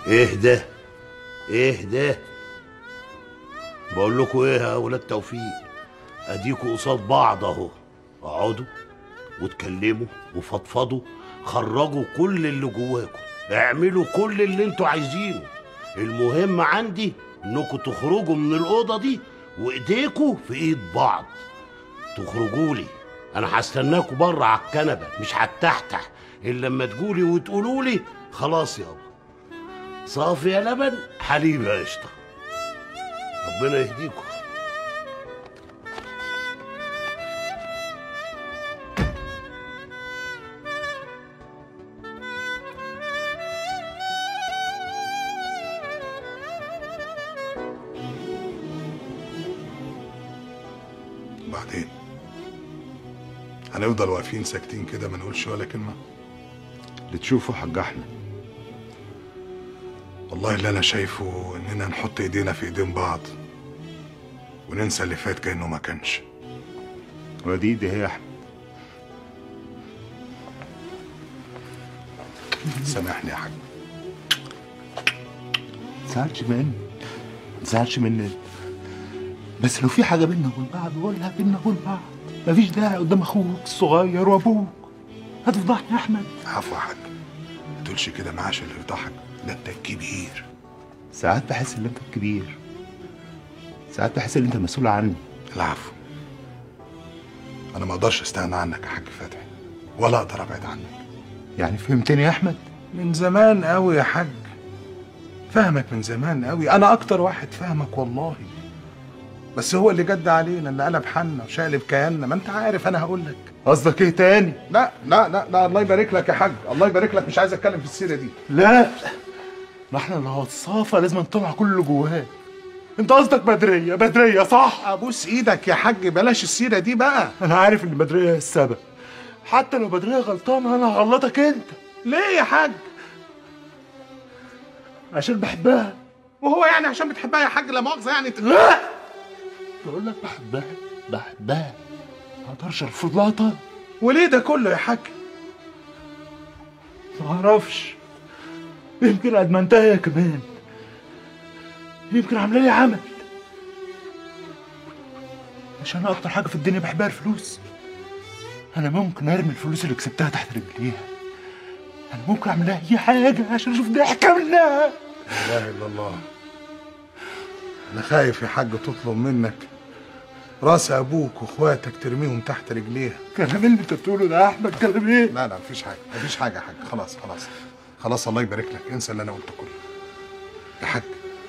ايه ده ايه ده بقول لكم ايه يا اولاد توفيق اديكوا قصاد بعض اهو اقعدوا واتكلموا وفضفضوا خرجوا كل اللي جواكم اعملوا كل اللي انتوا عايزينه المهم عندي انكم تخرجوا من الاوضه دي وايديكوا في ايد بعض تخرجوا لي انا هستناكوا بره على الكنبه مش هتحتح الا لما تقولي وتقولوا لي خلاص يابا صافي يا لبن حليب يا قشطه ربنا يهديكم وبعدين هنفضل واقفين ساكتين كده ما نقولش ولا كلمة اللي تشوفه حاج احمد والله اللي أنا شايفه إننا نحط إيدينا في إيدين بعض وننسى اللي فات كأنه ما كانش ودي ايدي هي يا احمد سامحني يا حاج تزعلش مني تزعلش مني بس لو في حاجه بينا وبين بعض قولها بينا وبين بعض مفيش داعي قدام اخوك الصغير وابوك هتفضحني يا احمد عفوا يا حاج ما تقولش كده معاش اللي يفضحك ده أنت الكبير ساعات بحس ان انت الكبير ساعات بحس ان انت مسؤول عني العفو أنا ما أقدرش أستغنى عنك يا حاج فتحي ولا أقدر أبعد عنك يعني فهمتني يا احمد من زمان قوي يا حاج فاهمك من زمان قوي انا اكتر واحد فاهمك والله بس هو اللي جد علينا اللي قلب حالنا وشقلب كياننا ما انت عارف انا هقول لك قصدك ايه تاني لا لا لا لا الله يبارك لك يا حاج الله يبارك لك مش عايز اتكلم في السيره دي لا ما احنا لو هتصافى لازم نطلع كل اللي جواك انت قصدك بدريه بدريه صح ابوس ايدك يا حاج بلاش السيره دي بقى انا عارف ان بدريه هي السبب حتى لو بدريه غلطانه انا هغلطك انت ليه يا حاج عشان بحبها وهو يعني عشان بتحبها يا حاج لا مؤاخذه يعني ت- لا بقول لك بحبها بحبها ما اقدرش ارفض لها طلب وليه ده كله يا حاج ما اعرفش يمكن ادمنتها هي كمان يمكن عامله لي عمل عشان اكتر حاجه في الدنيا بحبها الفلوس انا ممكن ارمي الفلوس اللي كسبتها تحت رجليها انا ممكن اعمل لها اي حاجه عشان اشوف ضحكه منها لا اله الا الله انا خايف يا حاج تطلب منك راس ابوك واخواتك ترميهم تحت رجليها كلام اللي انت بتقوله ده يا احمد كلام ايه لا لا مفيش حاجه مفيش حاجه يا حاج خلاص خلاص خلاص الله يبارك لك انسى اللي انا قلته كله يا حاج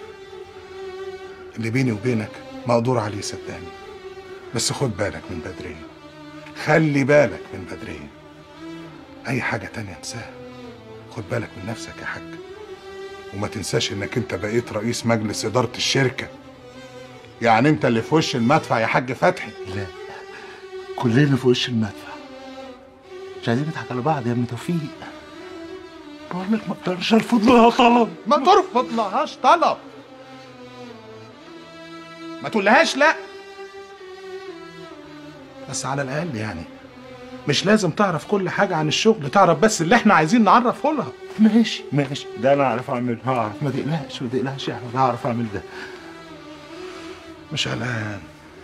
اللي بيني وبينك مقدور عليه صدقني بس خد بالك من بدريه خلي بالك من بدريه اي حاجه تانية انساها خد بالك من نفسك يا حاج وما تنساش انك انت بقيت رئيس مجلس اداره الشركه يعني انت اللي في وش المدفع يا حاج فتحي لا كلنا في وش المدفع مش عايزين نضحك على بعض يا ابن توفيق بقول لك ما اقدرش ارفض لها طلب ما ترفض لهاش طلب ما تقولهاش لا بس على الاقل يعني مش لازم تعرف كل حاجه عن الشغل تعرف بس اللي احنا عايزين نعرفه لها ماشي ماشي ده انا اعرف اعمله هعرف ما تقلقش ما تقلقش يا احمد هعرف اعمل ده مش قلقان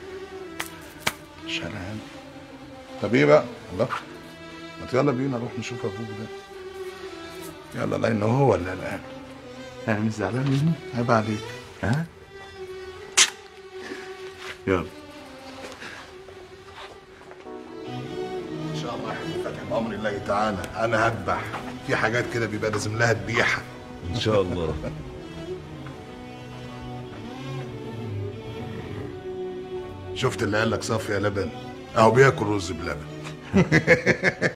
مش قلقان طب ايه بقى الله ما يلا بينا نروح نشوف ابوك ده يلا لان هو اللي قلقان انا مش زعلان مني عيب عليك ها يلا ان شاء الله يا فاتح بامر الله تعالى انا هذبح في حاجات كده بيبقى لازم لها ذبيحه ان شاء الله شفت اللي قال لك صافي يا لبن اهو بياكل رز بلبن